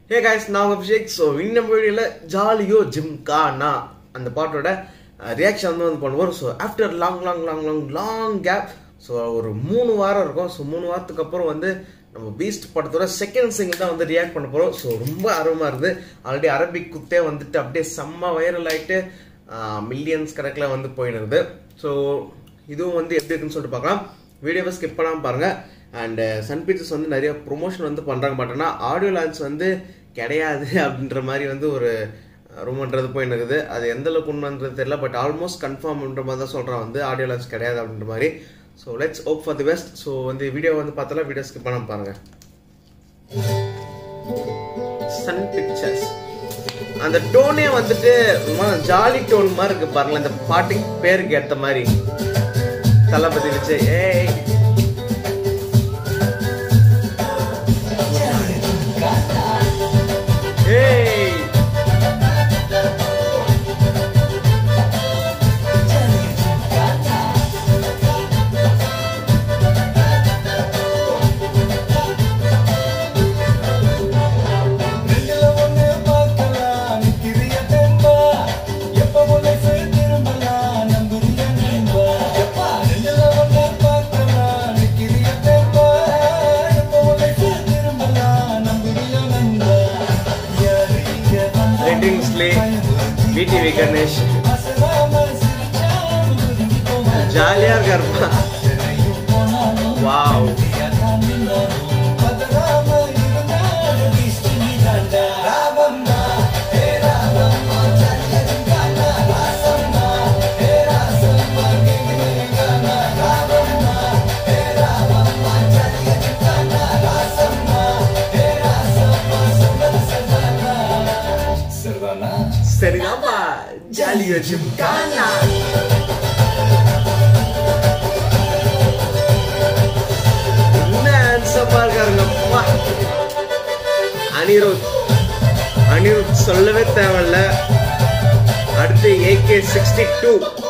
Hey guys நான் உங்கள் Abhishek so இந்த வீடியோவில் ஜாலியோ ஜிம்கானா அந்த பாட்டோட ரியாக்ஷன் வந்து வந்து பண்ணுவோம் so after long long long long long gap so ஒரு மூணு வாரம் இருக்கும் ஸோ மூணு வாரத்துக்கு அப்புறம் வந்து நம்ம பீஸ்ட் படத்தோட செகண்ட் சிங்கிள் தான் வந்து ரியாக்ட் பண்ண போகிறோம் ஸோ ரொம்ப ஆர்வமாக இருக்குது ஆல்ரெடி அரபிக் குத்தே வந்துட்டு அப்படியே செம்ம வைரல் ஆகிட்டு மில்லியன்ஸ் கணக்கில் வந்து போயின்னு இருக்குது ஸோ இதுவும் வந்து எப்படி இருக்குன்னு சொல்லிட்டு பார்க்கலாம் வீடியோவை ஸ்கிப் பண்ணாமல் பாருங்கள் அண்ட் சன் பிக்சர்ஸ் வந்து நிறைய ப்ரொமோஷன் வந்து பண்ணுறாங்க பட் ஆனால் ஆடியோ லான்ச் வந்து கிடையாது அப்படின்ற மாதிரி வந்து ஒரு ரூம்ன்றது போய் இருக்குது அது எந்த அளவுக்கு உண்மைன்றது தெரியல பட் ஆல்மோஸ்ட் கன்ஃபார்ம்ன்ற மாதிரி தான் சொல்கிறான் வந்து ஆடியோ லான்ச் கிடையாது அப்படின்ற மாதிரி so let's hope for the best so வந்து வீடியோ வந்து பார்த்தாலும் வீடியோ ஸ்கிப் பண்ணாமல் பாருங்கள் சன் பிக்சர்ஸ் அந்த டோனே வந்துட்டு ஜாலி டோன் மாதிரி இருக்கு பாருங்களேன் இந்த பாட்டுக்கு பேருக்கு ஏற்ற மாதிரி தளபதி வச்சு ஏய் ஏய் ரெண்டுல ஒண்ணு பார்க்கலாம் நிக்கிறிய தெம்பா எப்ப உழைப்பு திரும்பலாம் நம்புறிய நண்பா எப்பா ரெண்டுல ஒண்ணு பார்க்கலாம் நிக்கிறிய தெம்பா எப்ப உழைப்பு திரும்பலாம் நம்புறிய நண்பா யாரு இங்க வந்தா ரெட்டிங்ஸ்லி பிடிவி கணேஷ் அசராம சிரிச்சாலும் ஒதுங்கி போவான். ஜாலியா இருக்காருப்பா எதையும் போனாலும் வாவ் யார்தான் நின்னாலும் பதறாம இருந்தாலும் வீசி நீதாண்டா. ராவம்மா, ஏ ராவம்மா, சரியதுங்கானா, ராசம்மா, ஏ ராசம்மா, கேக்குதுங்கானா, ராவம்மா, ஏ ராவம்மா, சரியதுங்கானா, ராசம்மா, ஏ ராசம்மா, சொன்னது சரிதானா? சரிதானா சரிதான்ப்பா ஜாலியோ ஜிம்கானா என்ன ஹேண்ட்ஸமா இருக்காருங்கப்பா அனிருத் அனிருத் சொல்லவே தேவையில்ல அடுத்து AK sixty two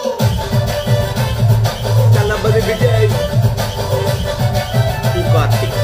Thalapathy Vijay too Karthik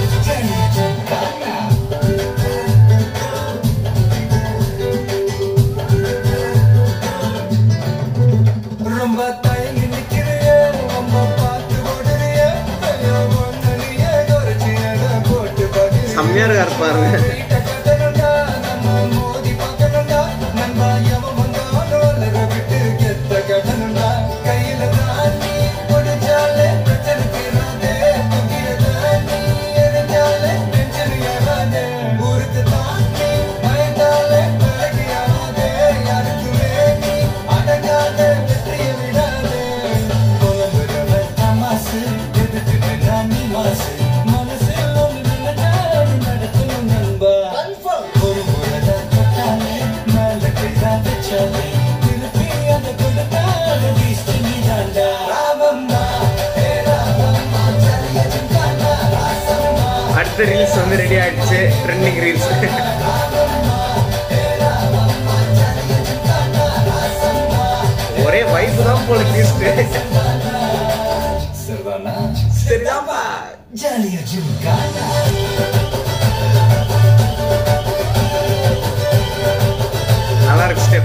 ரொம்ப தயங்கி நிக்கிறியே ரொம்ப பார்த்து ஓடுறியே ஐயோ ஒன்னு நீயே குறைச்சி எடை போட்டு பகிர் செம்மையா இருக்காரு பாருங்க வீட்டை கட்டணும்டா நம்ம மோதி பார்க்கணும்டா நண்பா எவன் வந்தாலும் அலற விட்டு கெத்த கட்டணும்டா கையில தான் நீ முடிச்சாலே பிரச்சனை தீராதே தூக்கியத நீ எரிஞ்சாலே டென்ஷன் ஏறாதே ஊருக்கு தான் நீ பயந்தாலே விலகி ஆகாதே யாருக்குமே நீ அடங்காத வெற்றியை விடாதே புலம்புறவன் தமாசு எதிர்த்துட்டு நான் நீ மாசு மனசில் ஒன்று நினைச்சாலும் நடக்கணும் நண்பா ஒரு முறைதான் தொட்டாலே மேல கைதான் வச்சாலே திருப்பி அதை கொடுத்தாலே வீசி நீதாண்டா ராமம்மா ஏ ராமம்மா சரியதும் காணா ராசம்மா அடுத்த ரீல்ஸ் வந்து ரெடி ஆயிடுச்சு ட்ரெண்டிங் ரீல்ஸ் ஒரே வைப்பு தான் போல கீஸ்ட் சர்வானா சரிதான்ப்பா ஜாலியா ஜிம்கானா நல்லா இருக்கு step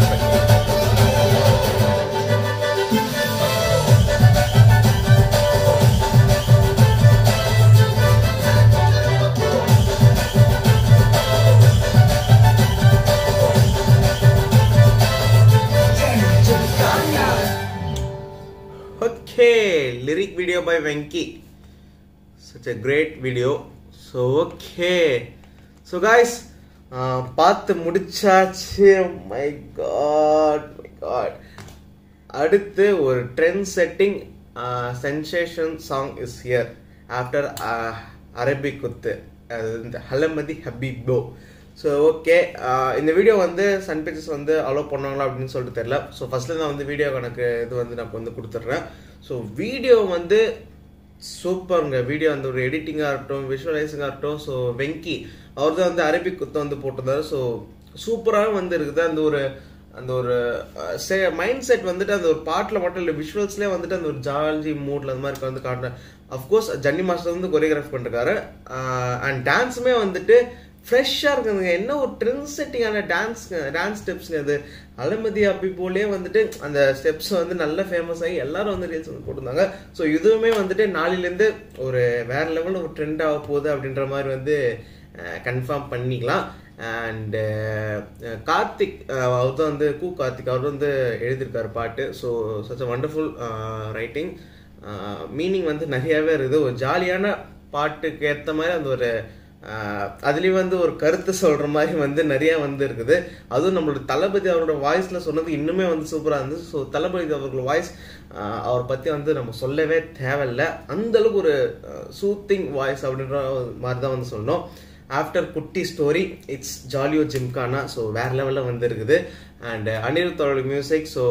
okay lyric video by Venki such a great video so okay so guys uh, பார்த்து முடிச்சாச்சு மை காட் மை காட் அடுத்து ஒரு trend setting sensation song is here after Arabic Kuthu அது இந்த ஹலமதி ஹபீபோ ஸோ ஓகே இந்த வீடியோ வந்து சன் பிக்சர்ஸ் வந்து allow பண்ணாங்களா அப்படின்னு சொல்லிட்டு தெரியல ஸோ ஃபர்ஸ்ட்ல நான் வந்து வீடியோ கணக்கு இது வந்து நான் வந்து கொடுத்துட்றேன் ஸோ வீடியோ வந்து சூப்பருங்க வீடியோ அந்த ஒரு எடிட்டிங்காக இருக்கட்டும் விஷுவலைசிங்காக இருக்கட்டும் ஸோ வெங்கி அவர் தான் வந்து அரபிக் குத்தை வந்து போட்டிருந்தாரு ஸோ சூப்பராக வந்து இருக்குது அந்த ஒரு அந்த ஒரு மைண்ட் செட் வந்துட்டு அந்த ஒரு பாட்டில் மட்டும் இல்லை விஷுவல்ஸ்லேயே வந்துட்டு அந்த ஒரு ஜாலி மூட்ல அந்த மாதிரி வந்து காட்டுறேன் அஃப்கோர்ஸ் ஜன்னி மாஸ்டர் வந்து கொரியோகிராஃப் பண்ணிருக்காரு அண்ட் டான்ஸுமே வந்துட்டு ஃப்ரெஷ்ஷாக இருக்குதுங்க என்ன ஒரு ட்ரெண்ட் செட்டிங்கான டான்ஸ் டான்ஸ் ஸ்டெப்ஸ்ங்க அது அலமதி அப்படி போலே வந்துட்டு அந்த ஸ்டெப்ஸ் வந்து நல்ல ஃபேமஸ் ஆகி எல்லாரும் வந்து ரீல்ஸ் வந்து போட்டிருந்தாங்க ஸோ இதுவுமே வந்துட்டு நாளையிலேருந்து ஒரு வேற லெவலில் ஒரு ட்ரெண்ட் ஆக போகுது அப்படின்ற மாதிரி வந்து கன்ஃபார்ம் பண்ணிக்கலாம் அண்டு கார்த்திக் அவர் தான் வந்து கூ கார்த்திக் அவர் வந்து எழுதியிருக்காரு பாட்டு so such a wonderful writing meaning வந்து நிறையாவே இருக்குது ஒரு ஜாலியான பாட்டுக்கு ஏற்ற மாதிரி அந்த ஒரு அதுலேயும் வந்து ஒரு கருத்து சொல்கிற மாதிரி வந்து நிறைய வந்து இருக்குது அதுவும் நம்மளோட தளபதி அவரோட வாய்ஸில் சொன்னது இன்னுமே வந்து சூப்பராக இருந்துச்சு ஸோ தளபதி அவர்கள் வாய்ஸ் அவரை பற்றி வந்து நம்ம சொல்லவே தேவையில்லை அந்தளவுக்கு ஒரு சூத்திங் வாய்ஸ் அப்படின்ற மாதிரி தான் வந்து சொன்னோம் after Kutti story it's jolly o gymkhana so வேற லெவலில் வந்து இருக்குது அண்ட் அனிருத்தோட மியூசிக் ஸோ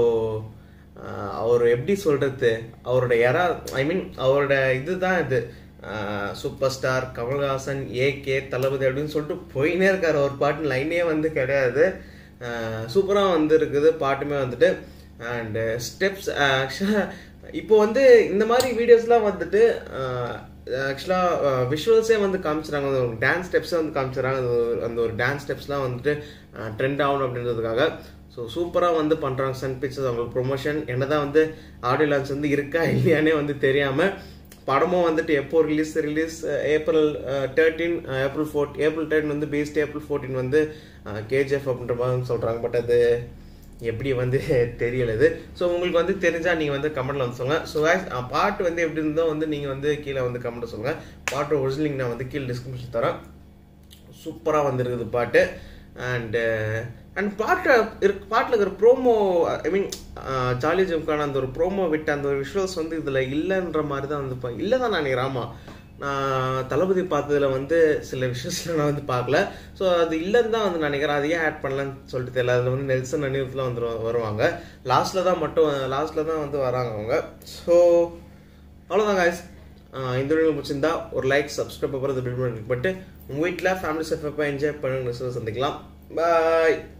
அவர் எப்படி சொல்றது அவரோட எரா ஐ மீன் அவரோட இதுதான் இது சூப்பர் ஸ்டார் கமல்ஹாசன் ஏகே தளபதி அப்படின்னு சொல்லிட்டு போயினே இருக்காரு ஒரு பாட்டு லைனே வந்து கிடையாது சூப்பராக வந்து இருக்குது பாட்டுமே வந்துட்டு அண்டு ஸ்டெப்ஸ் ஆக்சுவலாக இப்போ வந்து இந்த மாதிரி வீடியோஸ்லாம் வந்துட்டு ஆக்சுவலாக விஷுவல்ஸே வந்து காமிச்சிடுறாங்க அந்த ஒரு டான்ஸ் ஸ்டெப்ஸே வந்து காமிச்சிடுறாங்க அந்த ஒரு அந்த ஒரு டான்ஸ் ஸ்டெப்ஸ்லாம் வந்துட்டு ட்ரெண்ட் ஆகணும் அப்படின்றதுக்காக ஸோ சூப்பராக வந்து பண்ணுறாங்க சன் பிக்சர்ஸ் அவங்களுக்கு ப்ரொமோஷன் என்ன தான் வந்து ஆடியோ லான்ச் வந்து இருக்கா இல்லையானே வந்து தெரியாமல் படமும் வந்துட்டு எப்போ release release April thirteen April fourth April thirteen வந்து பேஸ்ட் ஏப்ரல் ஃபோர்டீன் வந்து கேஜிஎஃப் அப்படின்ற மாதிரி சொல்கிறாங்க பட் அது எப்படி வந்து தெரியல இது ஸோ உங்களுக்கு வந்து தெரிஞ்சால் நீங்கள் வந்து கமெண்ட்டில் வந்து சொல்லுங்கள் ஸோ பாட்டு வந்து எப்படி இருந்தோ வந்து நீங்கள் வந்து கீழே வந்து கமெண்ட்டில் சொல்லுங்கள் பாட்டு ஒரிஜினல் நான் வந்து கீழே டிஸ்கிரிப்ஷன் தரேன் சூப்பராக வந்துருக்குது பாட்டு அண்டு அண்ட் பாட்டு இருக்கு பாட்டில் இருக்கிற promo I mean jolly gymkhana அந்த ஒரு ப்ரோமோ விட்ட அந்த ஒரு விஷுவல்ஸ் வந்து இதில் இல்லைன்ற மாதிரி தான் வந்து இல்லை தான் நான் நினைக்கிறேன் ஆமாம் நான் தளபதி பார்த்ததுல வந்து சில விஷயத்தில் நான் வந்து பார்க்கல ஸோ அது இல்லைன்னு தான் வந்து நினைக்கிறேன் அதையே ஆட் பண்ணலான்னு சொல்லிட்டு தெரியல அதில் வந்து நெல்சன் அனிருத்தில் வந்து வருவாங்க லாஸ்ட்டில் தான் மட்டும் லாஸ்ட்டில் தான் வந்து வராங்க அவங்க ஸோ அவ்வளோதான் காய்ஸ் இந்த வீடியோ பிடிச்சிருந்தா ஒரு லைக் சப்ஸ்கிரைப் அப்புறம் பட்டு உங்கள் வீட்டில் ஃபேமிலி செஃப் என்ஜாய் பண்ணுங்க சந்திக்கலாம் பாய்